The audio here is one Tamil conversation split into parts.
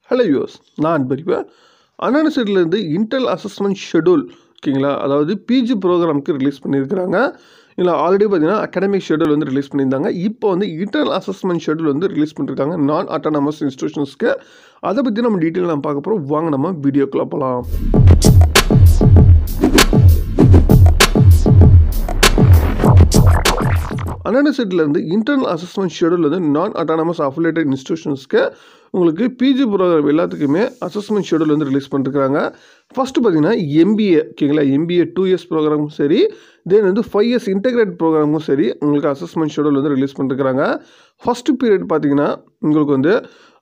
ஹலோ யூஸ் நான் அன்பறிப்பேன் அனானிசிட்டிலேருந்து இன்டெல் அசஸ்மெண்ட் ஷெடியூல் ஓகேங்களா அதாவது பிஜி ப்ரோக்ராமுக்கு ரிலீஸ் பண்ணியிருக்கிறாங்க இல்லை ஆல்ரெடி பார்த்தீங்கன்னா அகாடமிக் ஷெடியூல் வந்து ரிலீஸ் பண்ணியிருந்தாங்க இப்போ வந்து இன்டர்னல் அசஸ்மெண்ட் ஷெடியூல் வந்து ரிலீஸ் பண்ணியிருக்காங்க நான் அட்டானமஸ் இன்ஸ்டியூஷன்ஸ்க்கு அதை பற்றி நம்ம டீட்டெயில் நம்ம பார்க்க போகிறோம் வாங்க நம்ம வீடியோக்குள்ளே போகலாம் அனானிசிட்டிலேருந்து இன்டர்னல் அசஸ்மெண்ட் ஷெடியூல் வந்து நான் அட்டானமஸ் அஃபிலேட்டட் இன்ஸ்டியூஷன்ஸ்க்கு உங்களுக்கு பிஜி ப்ரோக்ராம் எல்லாத்துக்குமே அசஸ்மெண்ட் ஷெடியூல் வந்து ரிலீஸ் பண்ணிருக்காங்க ஃபஸ்ட்டு பார்த்தீங்கன்னா எம்பிஏ ஓகேங்களா எம்பிஏ டூ இயர்ஸ் ப்ரோக்ராமும் சரி தென் வந்து ஃபைவ் இயர்ஸ் இன்டெகிரேட் ப்ரோக்ராமும் சரி உங்களுக்கு அசஸ்மெண்ட் ஷெடியூல் வந்து ரிலீஸ் பண்ணிருக்காங்க ஃபஸ்ட்டு பீரியட் பார்த்தீங்கன்னா உங்களுக்கு வந்து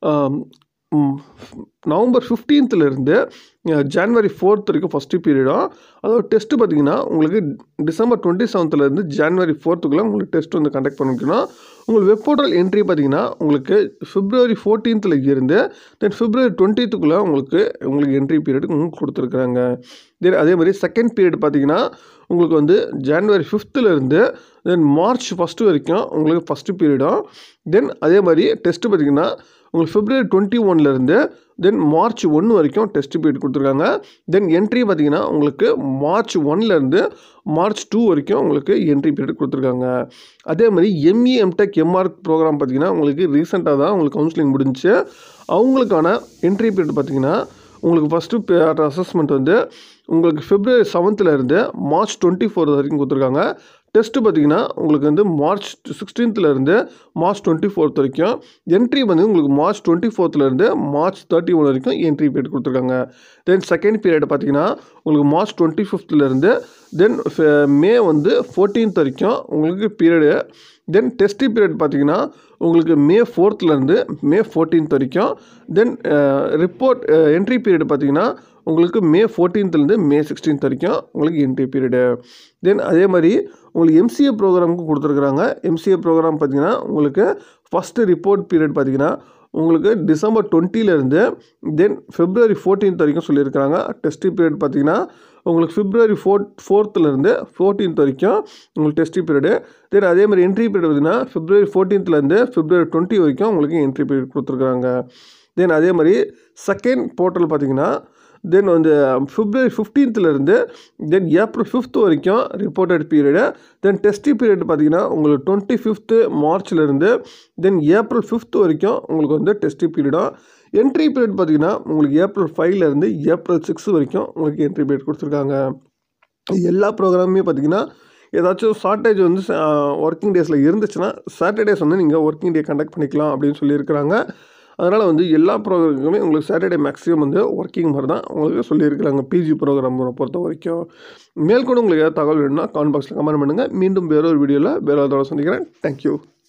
நவம்பர் ஃபிஃப்டீன்த்துலேருந்து ஜான்வரி ஃபோர்த் வரைக்கும் ஃபஸ்ட்டு பீரியடும் அதாவது டெஸ்ட்டு பார்த்தீங்கன்னா உங்களுக்கு டிசம்பர் டுவெண்ட்டி செவன்த்துலேருந்து ஜான்வரி ஃபோர்த்துக்குள்ளே உங்களுக்கு டெஸ்ட் வந்து கண்டக்ட் பண்ணிக்கணும் உங்களுக்கு வெப் போர்ட்டல் என்ட்ரி பார்த்தீங்கன்னா உங்களுக்கு பிப்ரவரி ஃபோர்டீன்த்தில் இருந்து தென் பிப்ரவரி டுவெண்ட்டீத்துக்குள்ளே உங்களுக்கு உங்களுக்கு என்ட்ரி பீரியட் உங்களுக்கு கொடுத்துருக்குறாங்க தென் அதே மாதிரி செகண்ட் பீரியட் பார்த்தீங்கன்னா உங்களுக்கு வந்து ஜான்வரி ஃபிஃப்த்துலேருந்து தென் மார்ச் ஃபஸ்ட்டு வரைக்கும் உங்களுக்கு ஃபஸ்ட்டு பீரியடும் தென் அதே மாதிரி டெஸ்ட்டு பார்த்தீங்கன்னா உங்களுக்கு பிப்ரவரி டுவெண்ட்டி ஒன்லேருந்து தென் மார்ச் ஒன்று வரைக்கும் டெஸ்ட் பீரியட் கொடுத்துருக்காங்க தென் என்ட்ரி பார்த்தீங்கன்னா உங்களுக்கு மார்ச் ஒன்லேருந்து மார்ச் டூ வரைக்கும் உங்களுக்கு என்ட்ரி பீரியட் கொடுத்துருக்காங்க அதே மாதிரி எம்இ எம்டெக் எம்ஆர்க் ப்ரோக்ராம் பார்த்தீங்கன்னா உங்களுக்கு ரீசெண்டாக தான் உங்களுக்கு கவுன்சிலிங் முடிஞ்சு அவங்களுக்கான என்ட்ரி பீரியட் பார்த்தீங்கன்னா உங்களுக்கு ஃபஸ்ட்டு அசஸ்மெண்ட் வந்து உங்களுக்கு பிப்ரவரி செவன்த்துலேருந்து மார்ச் டுவெண்ட்டி ஃபோர் வரைக்கும் கொடுத்துருக்காங்க டெஸ்ட்டு பார்த்தீங்கன்னா உங்களுக்கு வந்து மார்ச் சிக்ஸ்டீன்த்துலேருந்து மார்ச் டுவெண்ட்டி ஃபோர்த் வரைக்கும் என்ட்ரி வந்து உங்களுக்கு மார்ச் டுவெண்ட்டி ஃபோர்த்துலேருந்து மார்ச் தேர்ட்டி ஒன் வரைக்கும் என்ட்ரி பீரியட் கொடுத்துருக்காங்க தென் செகண்ட் பீரியட் பார்த்தீங்கன்னா உங்களுக்கு மார்ச் டுவெண்ட்டி ஃபிஃப்த்லேருந்து தென் மே வந்து ஃபோர்டீன்த் வரைக்கும் உங்களுக்கு பீரியடு தென் டெஸ்ட் பீரியட் பார்த்தீங்கன்னா உங்களுக்கு மே ஃபோர்த்லேருந்து மே ஃபோர்டீன்த் வரைக்கும் தென் ரிப்போர்ட் என்ட்ரி பீரியட் பார்த்தீங்கன்னா உங்களுக்கு மே ஃபோர்டீன்த்லேருந்து மே சிக்ஸ்டீன்த் வரைக்கும் உங்களுக்கு என்ட்ரி பீரியடு தென் அதே மாதிரி உங்களுக்கு எம்சிஏ ப்ரோக்ராமுக்கு கொடுத்துருக்குறாங்க எம்சிஏ ப்ரோக்ராம் பார்த்தீங்கன்னா உங்களுக்கு ஃபஸ்ட்டு ரிப்போர்ட் பீரியட் பார்த்தீங்கன்னா உங்களுக்கு டிசம்பர் டுவெண்ட்டிலேருந்து தென் ஃபெப்ரவரி ஃபோர்டீன்த் வரைக்கும் சொல்லியிருக்காங்க டெஸ்ட் பீரியட் பார்த்தீங்கன்னா உங்களுக்கு பிப்ரவரி ஃபோர்த் ஃபோர்த்துலேருந்து ஃபோர்டீன்த் வரைக்கும் உங்களுக்கு டெஸ்ட் பீரியடு தென் அதே மாதிரி என்ட்ரி பீரியட் பார்த்தீங்கன்னா பிப்ரவரி ஃபோர்டீன்த்லேருந்து பிப்ரவரி டுவெண்ட்டி வரைக்கும் உங்களுக்கு என்ட்ரி பீரியட் கொடுத்துருக்குறாங்க தென் அதே மாதிரி செகண்ட் போர்ட்டல் பார்த்தீங்கன்னா தென் வந்து பிப்ரவரி ஃபிஃப்டீன்த்துலேருந்து தென் ஏப்ரல் ஃபிஃப்த் வரைக்கும் reported period then test period பார்த்தீங்கன்னா உங்களுக்கு டுவெண்ட்டி ஃபிஃப்த்து மார்ச்லேருந்து தென் ஏப்ரல் ஃபிஃப்த் வரைக்கும் உங்களுக்கு வந்து டெஸ்ட் பீரியடும் என்ட்ரி பீரியட் பார்த்தீங்கன்னா உங்களுக்கு ஏப்ரல் ஃபைவ்லேருந்து ஏப்ரல் சிக்ஸ் வரைக்கும் உங்களுக்கு என்ட்ரி பீரியட் கொடுத்துருக்காங்க எல்லா ப்ரோக்ராமுமே பார்த்தீங்கன்னா ஏதாச்சும் ஷார்ட்டேஜ் வந்து ஒர்க்கிங் டேஸில் இருந்துச்சுன்னா சாட்டர்டேஸ் வந்து நீங்கள் ஒர்க்கிங் டே கண்டக்ட் பண்ணிக்கலாம் அப்படின்னு சொல்லியிருக்கிறாங்க அதனால் வந்து எல்லா ப்ரோக்ராமுமே உங்களுக்கு சாட்டர்டே மேக்ஸிமம் வந்து ஒர்க்கிங் மாதிரி தான் உங்களுக்கு சொல்லியிருக்கிறாங்க பிஜி ப்ரோக்ராம் பொறுத்த வரைக்கும் மேற்கொண்டு உங்களுக்கு ஏதாவது தகவல் வேணும்னா கமெண்ட் பாக்ஸில் கமெண்ட் பண்ணுங்கள் மீண்டும் வேறொரு வீடியோவில் வேறு ஏதாவது சந்திக்கிறேன் தேங்க்யூ